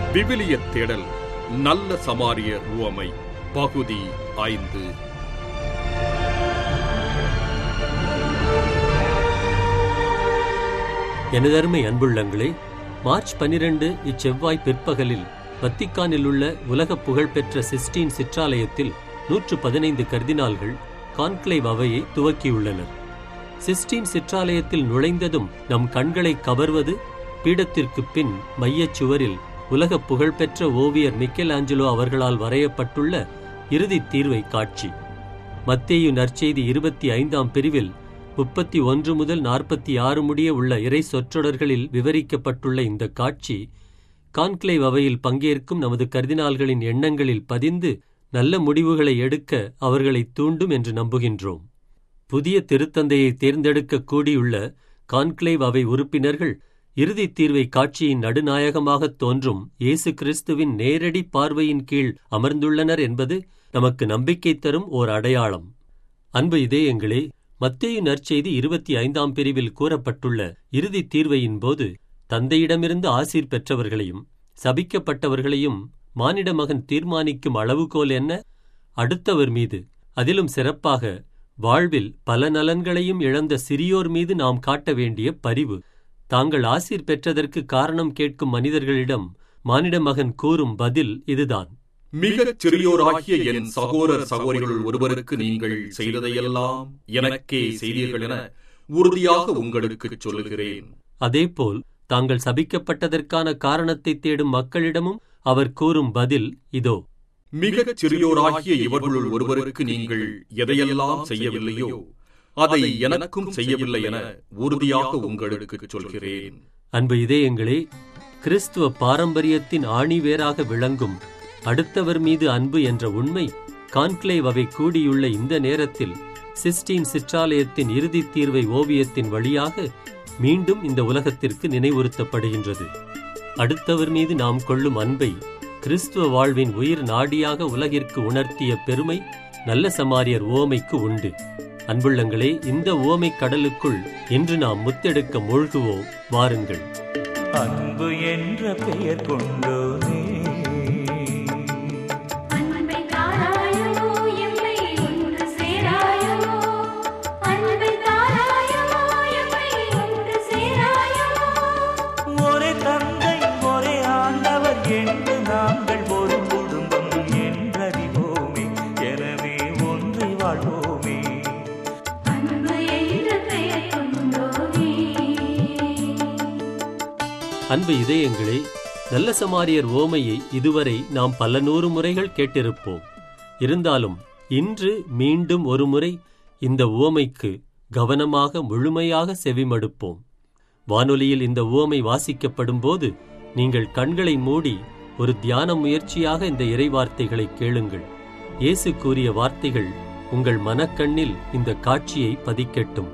விவிலிய தேடல் நல்ல சமாரியர் உவமை பகுதி ஐந்து எனதருமை அன்புள்ளங்களே மார்ச் 12 இச்செவ்வாய் பிற்பகலில் வத்திக்கானில் உள்ள உலக புகழ்பெற்ற சிஸ்டீன் சிற்றாலயத்தில் நூற்று பதினைந்து கர்தினால்கள் கான்க்ளேவ் அவையை துவக்கியுள்ளனர் சிஸ்டீன் சிற்றாலயத்தில் நுழைந்ததும் நம் கண்களை கவர்வது பீடத்திற்குப் பின் மையச் சுவரில் உலக புகழ்பெற்ற ஓவியர் மிக்கேல் ஆஞ்சலோ அவர்களால் வரையப்பட்டுள்ள இறுதித் தீர்வை காட்சி மத்தேயு நற்செய்தி இருபத்தி ஐந்தாம் பிரிவில் முப்பத்தி ஒன்று முதல் நாற்பத்தி ஆறு முடிய உள்ள இறை சொற்றொடர்களில் விவரிக்கப்பட்டுள்ள இந்த காட்சி கான்க்ளேவ் அவையில் பங்கேற்கும் நமது கர்தினால்களின் எண்ணங்களில் பதிந்து நல்ல முடிவுகளை எடுக்க அவர்களை தூண்டும் என்று நம்புகின்றோம் புதிய திருத்தந்தையை தேர்ந்தெடுக்க கூடியுள்ள கான்க்ளேவ் அவை உறுப்பினர்கள் இறுதித் தீர்வை காட்சியின் நடுநாயகமாகத் தோன்றும் இயேசு கிறிஸ்துவின் நேரடி பார்வையின் கீழ் அமர்ந்துள்ளனர் என்பது நமக்கு நம்பிக்கை தரும் ஓர் அடையாளம் அன்பு இதயங்களே மத்தேயு நற்செய்தி இருபத்தி ஐந்தாம் பிரிவில் கூறப்பட்டுள்ள இறுதித் தீர்வையின் போது தந்தையிடமிருந்து ஆசீர் பெற்றவர்களையும் சபிக்கப்பட்டவர்களையும் மானிட மகன் தீர்மானிக்கும் அளவுகோல் என்ன அடுத்தவர் மீது அதிலும் சிறப்பாக வாழ்வில் பல நலன்களையும் இழந்த சிறியோர் மீது நாம் காட்ட வேண்டிய பரிவு தாங்கள் ஆசீர் பெற்றதற்கு காரணம் கேட்கும் மனிதர்களிடம் மானிட மகன் கூறும் பதில் இதுதான் மிகச் சிறியோராகிய என் சகோதரர் சகோதரிகளுள் ஒருவருக்கு நீங்கள் செய்ததையெல்லாம் எனக்கே செய்தீர்கள் என உறுதியாக உங்களுக்குச் சொல்லுகிறேன் அதேபோல் தாங்கள் சபிக்கப்பட்டதற்கான காரணத்தை தேடும் மக்களிடமும் அவர் கூறும் பதில் இதோ மிகச் சிறியோராகிய இவர்களுள் ஒருவருக்கு நீங்கள் எதையெல்லாம் செய்யவில்லையோ அதை எனக்கும் செய்யவில்லை என உறுதியாக உங்களுக்குச் சொல்கிறேன் அன்பு இதயங்களே கிறிஸ்துவ பாரம்பரியத்தின் ஆணிவேராக விளங்கும் அடுத்தவர் மீது அன்பு என்ற உண்மை கான்க்ளேவ் அவை கூடியுள்ள இந்த நேரத்தில் சிஸ்டீன் சிற்றாலயத்தின் இறுதித் தீர்வை ஓவியத்தின் வழியாக மீண்டும் இந்த உலகத்திற்கு நினைவுறுத்தப்படுகின்றது அடுத்தவர் மீது நாம் கொள்ளும் அன்பை கிறிஸ்துவ வாழ்வின் உயிர் நாடியாக உலகிற்கு உணர்த்திய பெருமை நல்ல சமாரியர் ஓமைக்கு உண்டு அன்புள்ளங்களே இந்த ஓமை கடலுக்குள் இன்று நாம் முத்தெடுக்க மூழ்குவோம் வாருங்கள் அன்பு என்ற பெயர் கொண்டோனே அன்பை தாராயோ எம்மை ஒன்று சேராயோ அன்பை தாராயோ எம்மை ஒன்று சேராயோ ஒரே தந்தை ஒரே ஆண்டவர் என்று நாங்கள் ஒரு குடும்பம் என்றறிவோமே எனவே ஒன்றி வாழ்வோமே அன்பு என்ற பெயர் கொண்டோனே அன்பு இதயங்களே நல்ல சமாரியர் ஓமையை இதுவரை நாம் பல நூறு முறைகள் கேட்டிருப்போம் இருந்தாலும் இன்று மீண்டும் ஒரு முறை இந்த உவமைக்கு கவனமாக முழுமையாக செவிமடுப்போம் வானொலியில் இந்த உவமை வாசிக்கப்படும் போது நீங்கள் கண்களை மூடி ஒரு தியான முயற்சியாக இந்த இறைவார்த்தைகளை கேளுங்கள் இயேசு கூறிய வார்த்தைகள் உங்கள் மனக்கண்ணில் இந்த காட்சியை பதிக்கட்டும்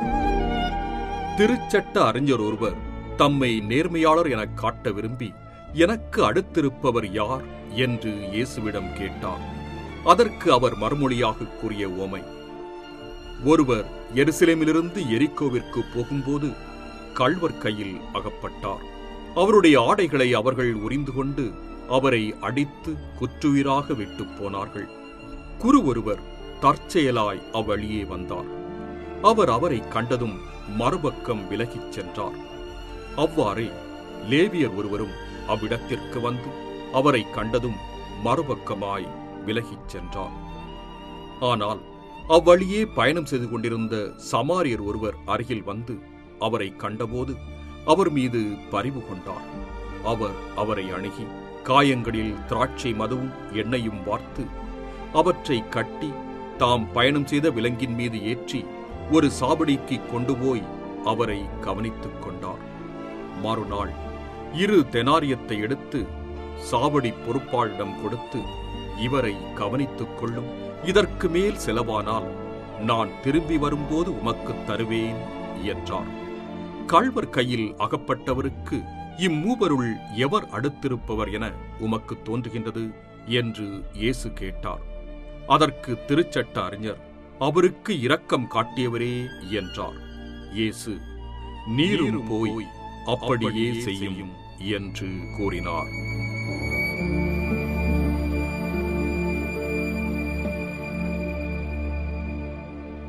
திருச்சட்ட அறிஞர் ஒருவர் தம்மை நேர்மையாளர் எனக் காட்ட விரும்பி எனக்கு அடுத்திருப்பவர் யார் என்று இயேசுவிடம் கேட்டார் அதற்கு அவர் மறுமொழியாக கூறிய உவமை ஒருவர் எருசலேமிலிருந்து எரிக்கோவிற்கு போகும்போது கள்வர் கையில் அகப்பட்டார் அவருடைய ஆடைகளை அவர்கள் உரிந்து கொண்டு அவரை அடித்து குற்றுயிராக விட்டுப் போனார்கள் குரு ஒருவர் தற்செயலாய் அவ்வழியே வந்தார் அவர் அவரை கண்டதும் மறுபக்கம் விலகிச் சென்றார் அவ்வாறே லேவியர் ஒருவரும் அவ்விடத்திற்கு வந்து அவரை கண்டதும் மறுபக்கமாய் விலகிச் சென்றார் ஆனால் அவ்வழியே பயணம் செய்து கொண்டிருந்த சமாரியர் ஒருவர் அருகில் வந்து அவரை கண்டபோது அவர் மீது பரிவு கொண்டார் அவர் அவரை அணுகி காயங்களில் திராட்சை மதுவும் எண்ணெயும் வார்த்து அவற்றை கட்டி தாம் பயணம் செய்த விலங்கின் மீது ஏற்றி ஒரு சாவடிக்கு கொண்டு போய் அவரை கவனித்துக் கொண்டார் மறுநாள் இரு தெனாரியத்தை எடுத்து சாவடி பொறுப்பாளிடம் கொடுத்து இவரை கவனித்துக் கொள்ளும் இதற்கு மேல் செலவானால் நான் திரும்பி வரும்போது உமக்குத் தருவேன் என்றார் கள்வர் கையில் அகப்பட்டவருக்கு இம்மூவருள் எவர் அடுத்திருப்பவர் என உமக்கு தோன்றுகின்றது என்று இயேசு கேட்டார் அதற்கு திருச்சட்ட அறிஞர் அவருக்கு இரக்கம் காட்டியவரே என்றார் இயேசு நீரும் போய் அப்படியே செய்யும் என்று கூறினார்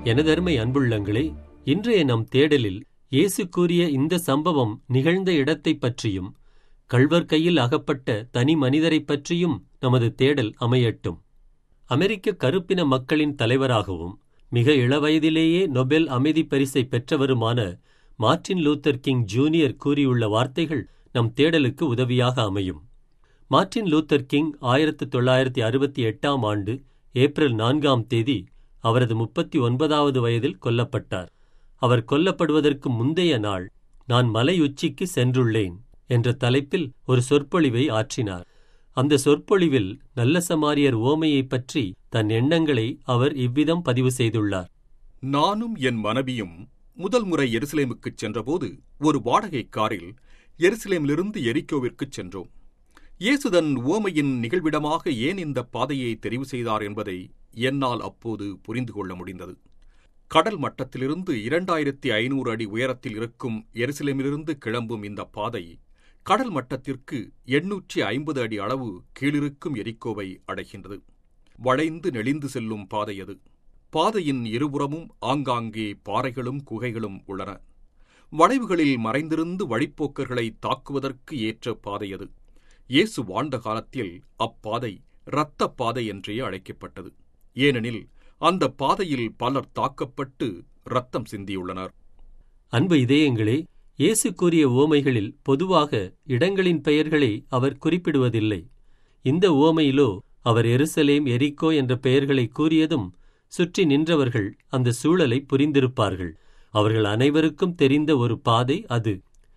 எனதருமை அன்புள்ளங்களே இன்றைய நம் தேடலில் இயேசு கூறிய இந்த சம்பவம் நிகழ்ந்த இடத்தைப் பற்றியும் கள்வர் கையில் அகப்பட்ட தனி மனிதரைப் பற்றியும் நமது தேடல் அமையட்டும் அமெரிக்க கருப்பின மக்களின் தலைவராகவும் மிக இளவயதிலேயே நொபெல் அமைதி பரிசை பெற்றவருமான மார்ட்டின் லூத்தர் கிங் ஜூனியர் கூறியுள்ள வார்த்தைகள் நம் தேடலுக்கு உதவியாக அமையும் மார்ட்டின் லூத்தர் கிங் ஆயிரத்து தொள்ளாயிரத்தி அறுபத்தி எட்டாம் ஆண்டு ஏப்ரல் நான்காம் தேதி அவரது முப்பத்தி ஒன்பதாவது வயதில் கொல்லப்பட்டார் அவர் கொல்லப்படுவதற்கு முந்தைய நாள் நான் மலை உச்சிக்கு சென்றுள்ளேன் என்ற தலைப்பில் ஒரு சொற்பொழிவை ஆற்றினார் அந்த சொற்பொழிவில் நல்ல சமாரியர் ஓமையைப் பற்றி தன் எண்ணங்களை அவர் இவ்விதம் பதிவு செய்துள்ளார் நானும் என் மனைவியும் முதல் முறை எருசலேமுக்குச் சென்றபோது ஒரு வாடகை காரில் எருசலேமிலிருந்து எரிக்கோவிற்குச் சென்றோம் இயேசுதன் உவமையின் நிகழ்விடமாக ஏன் இந்த பாதையை தெரிவு செய்தார் என்பதை என்னால் அப்போது புரிந்து கொள்ள முடிந்தது கடல் மட்டத்திலிருந்து இரண்டாயிரத்தி ஐநூறு அடி உயரத்தில் இருக்கும் எருசலேமிலிருந்து கிளம்பும் இந்த பாதை கடல் மட்டத்திற்கு எண்ணூற்றி ஐம்பது அடி அளவு கீழிருக்கும் எரிக்கோவை அடைகின்றது வளைந்து நெளிந்து செல்லும் பாதை அது பாதையின் இருபுறமும் ஆங்காங்கே பாறைகளும் குகைகளும் உள்ளன வளைவுகளில் மறைந்திருந்து வழிப்போக்கர்களை தாக்குவதற்கு ஏற்ற பாதை அது இயேசு வாழ்ந்த காலத்தில் அப்பாதை இரத்த பாதை என்றே அழைக்கப்பட்டது ஏனெனில் அந்த பாதையில் பலர் தாக்கப்பட்டு இரத்தம் சிந்தியுள்ளனர் அன்பு இதயங்களே இயேசு கூறிய ஓமைகளில் பொதுவாக இடங்களின் பெயர்களை அவர் குறிப்பிடுவதில்லை இந்த ஓமையிலோ அவர் எருசலேம் எரிக்கோ என்ற பெயர்களை கூறியதும் சுற்றி நின்றவர்கள் அந்த சூழலை புரிந்திருப்பார்கள் அவர்கள் அனைவருக்கும் தெரிந்த ஒரு பாதை அது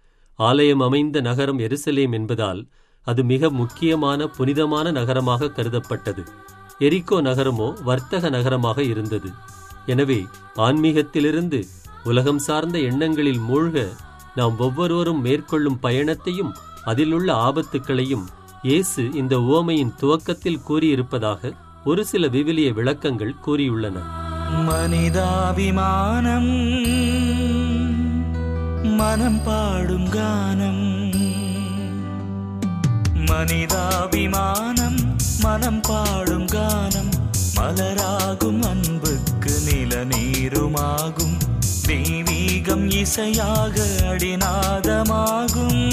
ஆலயம் அமைந்த நகரம் எருசலேம் என்பதால் அது மிக முக்கியமான புனிதமான நகரமாக கருதப்பட்டது எரிக்கோ நகரமோ வர்த்தக நகரமாக இருந்தது எனவே ஆன்மீகத்திலிருந்து உலகம் சார்ந்த எண்ணங்களில் மூழ்க நாம் ஒவ்வொருவரும் மேற்கொள்ளும் பயணத்தையும் அதிலுள்ள ஆபத்துக்களையும் இயேசு இந்த உவமையின் துவக்கத்தில் கூறியிருப்பதாக ஒரு சில விவிலிய விளக்கங்கள் கூறியுள்ளன மனிதாபிமானம் மனம் பாடும் கானம் மனிதாபிமானம் மனம் பாடும் கானம் மலராகும் அன்புக்கு நில நீருமாகும் தெய்வீகம் இசையாக அடிநாதமாகும்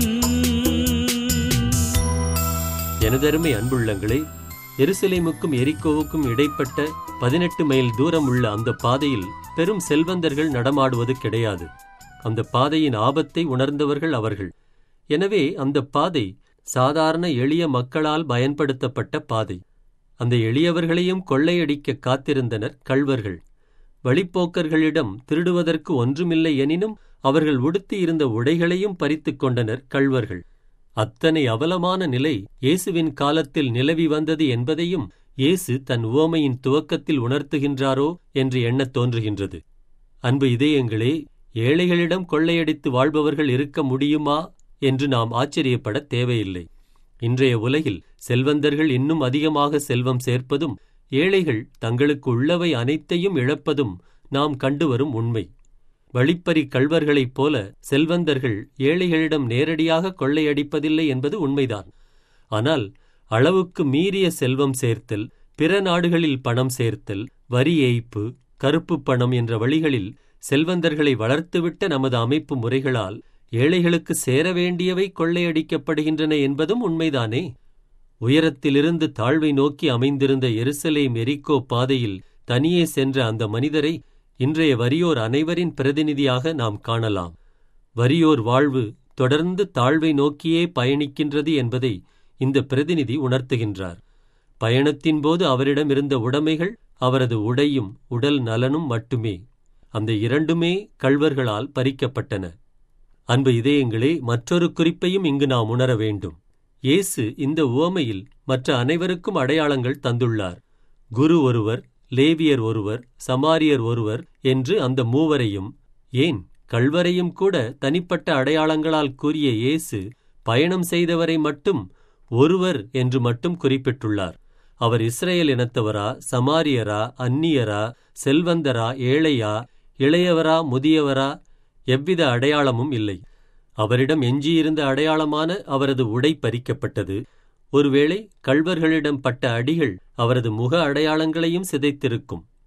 எனதருமை அன்புள்ளங்களே எருசலேமுக்கும் எரிக்கோவுக்கும் இடைப்பட்ட பதினெட்டு மைல் தூரம் உள்ள அந்த பாதையில் பெரும் செல்வந்தர்கள் நடமாடுவது கிடையாது அந்த பாதையின் ஆபத்தை உணர்ந்தவர்கள் அவர்கள் எனவே அந்த பாதை சாதாரண எளிய மக்களால் பயன்படுத்தப்பட்ட பாதை அந்த எளியவர்களையும் கொள்ளையடிக்க காத்திருந்தனர் கள்வர்கள் வழிப்போக்கர்களிடம் திருடுவதற்கு ஒன்றுமில்லை எனினும் அவர்கள் உடுத்தியிருந்த உடைகளையும் பறித்துக் கொண்டனர் கள்வர்கள் அத்தனை அவலமான நிலை இயேசுவின் காலத்தில் நிலவி வந்தது என்பதையும் இயேசு தன் உவமையின் துவக்கத்தில் உணர்த்துகின்றாரோ என்று எண்ணத் தோன்றுகின்றது அன்பு இதயங்களே ஏழைகளிடம் கொள்ளையடித்து வாழ்பவர்கள் இருக்க முடியுமா என்று நாம் ஆச்சரியப்பட தேவையில்லை இன்றைய உலகில் செல்வந்தர்கள் இன்னும் அதிகமாக செல்வம் சேர்ப்பதும் ஏழைகள் தங்களுக்கு உள்ளவை அனைத்தையும் இழப்பதும் நாம் கண்டுவரும் உண்மை வழிப்பறி கள்வர்களைப் போல செல்வந்தர்கள் ஏழைகளிடம் நேரடியாக கொள்ளையடிப்பதில்லை என்பது உண்மைதான் ஆனால் அளவுக்கு மீறிய செல்வம் சேர்த்தல் பிற நாடுகளில் பணம் சேர்த்தல் வரி ஏய்ப்பு கருப்பு பணம் என்ற வழிகளில் செல்வந்தர்களை வளர்த்துவிட்ட நமது அமைப்பு முறைகளால் ஏழைகளுக்கு சேர வேண்டியவை கொள்ளையடிக்கப்படுகின்றன என்பதும் உண்மைதானே உயரத்திலிருந்து தாழ்வை நோக்கி அமைந்திருந்த எருசலேம் எரிக்கோ பாதையில் தனியே சென்ற அந்த மனிதரை இன்றைய வறியோர் அனைவரின் பிரதிநிதியாக நாம் காணலாம் வறியோர் வாழ்வு தொடர்ந்து தாழ்வை நோக்கியே பயணிக்கின்றது என்பதை இந்த பிரதிநிதி உணர்த்துகின்றார் பயணத்தின் போது அவரிடம் இருந்த உடைமைகள் அவரது உடையும் உடல் நலனும் மட்டுமே அந்த இரண்டுமே கள்வர்களால் பறிக்கப்பட்டன அன்பு இதயங்களே மற்றொரு குறிப்பையும் இங்கு நாம் உணர வேண்டும் இயேசு இந்த உவமையில் மற்ற அனைவருக்கும் அடையாளங்கள் தந்துள்ளார் குரு ஒருவர் லேவியர் ஒருவர் சமாரியர் ஒருவர் என்று அந்த மூவரையும் ஏன் கள்வரையும் கூட தனிப்பட்ட அடையாளங்களால் கூறிய இயேசு பயணம் செய்தவரை மட்டும் ஒருவர் என்று மட்டும் குறிப்பிட்டுள்ளார் அவர் இஸ்ரேல் இனத்தவரா சமாரியரா அந்நியரா செல்வந்தரா ஏழையா இளையவரா முதியவரா எவ்வித அடையாளமும் இல்லை அவரிடம் எஞ்சியிருந்த அடையாளமான அவரது உடை பறிக்கப்பட்டது ஒருவேளை கள்வர்களிடம் பட்ட அடிகள் அவரது முக அடையாளங்களையும் சிதைத்திருக்கும்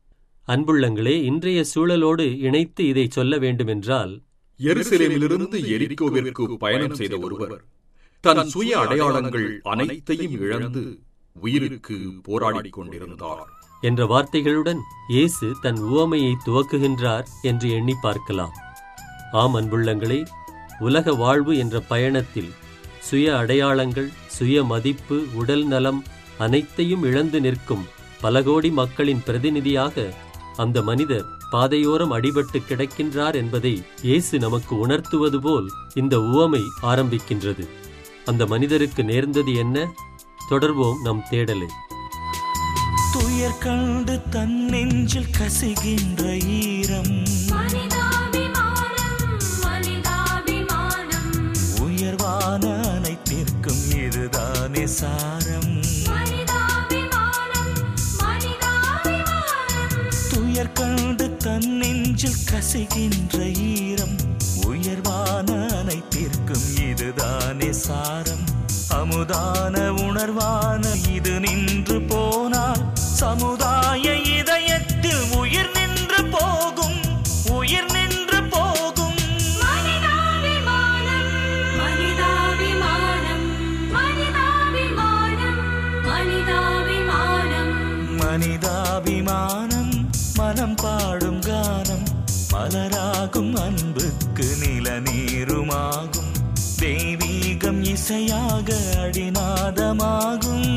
அன்புள்ளங்களே இன்றைய சூழலோடு இணைத்து இதை சொல்ல வேண்டுமென்றால் எருசலேமிலிருந்து எரிக்கோவிற்கு பயணம் செய்த ஒருவர் தன் சுய அடையாளங்கள் அனைத்தையும் இழந்து உயிருக்கு போராடிக் கொண்டிருந்தார் என்ற வார்த்தைகளுடன் இயேசு தன் உவமையை துவக்குகின்றார் என்று எண்ணி பார்க்கலாம் ஆம் அன்புள்ளங்களே உலக வாழ்வு என்ற பயணத்தில் சுய அடையாளங்கள் சுய மதிப்பு உடல் நலம் அனைத்தையும் இழந்து நிற்கும் பல கோடி மக்களின் பிரதிநிதியாக அந்த மனிதர் பாதையோரம் அடிபட்டு கிடக்கின்றார் என்பதை இயேசு நமக்கு உணர்த்துவது போல் இந்த உவமை ஆரம்பிக்கின்றது அந்த மனிதருக்கு நேர்ந்தது என்ன தொடர்வோம் நம் தேடலை துயர் கண்டு தன் நெஞ்சில் கசிகின்ற ஈரம் மனிதாபிமானம் மனிதாபிமானம் உயர்வான அனைத்திற்கும் இதுதானே சாரம் மனிதாபிமானம் மனிதாபிமானம் துயர் கண்டு தன் நெஞ்சில் கசிகின்ற ஈரம் உயர்வான அனைத்திற்கும் இதுதானே சாரம் அமுதான உணர்வான இது நின்று போனால் சமுதாய இதயத்தில் உயிர் நின்று போகும் உயிர் நின்று போகும் மனிதாபிமானம் மனிதாபிமானம் மனிதாபிமானம் மனிதாபிமானம் மனிதாபிமானம் மனம் பாடும் கானம் மலராகும் அன்புக்கு நில நீருமாகும் தெய்வீகம் இசையாக அடிநாதமாகும்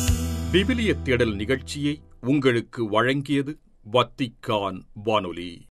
விவிலிய தேடல் நிகழ்ச்சியை உங்களுக்கு வழங்கியது வத்திக்கான் வானொலி